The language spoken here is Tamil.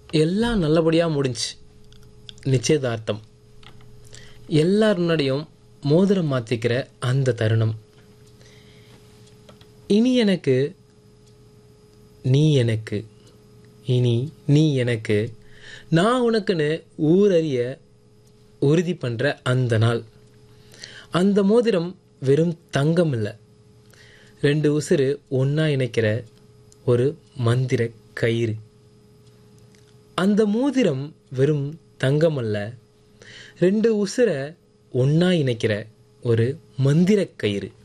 எல்லாம் நல்லபடியாக முடிஞ்சு நிச்சயதார்த்தம் எல்லார் முன்னாடியும் மோதிரம் மாற்றிக்கிற அந்த தருணம் இனி எனக்கு நீ எனக்கு இனி நீ எனக்கு நான் உனக்குன்னு ஊரறிய உறுதி பண்ணுற அந்த நாள் அந்த மோதிரம் வெறும் தங்கம் இல்லை ரெண்டு உசுறு ஒன்றா இணைக்கிற ஒரு மந்திர கயிறு அந்த மோதிரம் வெறும் தங்கம் அல்ல ரெண்டு உசுரை ஒன்றா இணைக்கிற ஒரு மந்திர கயிறு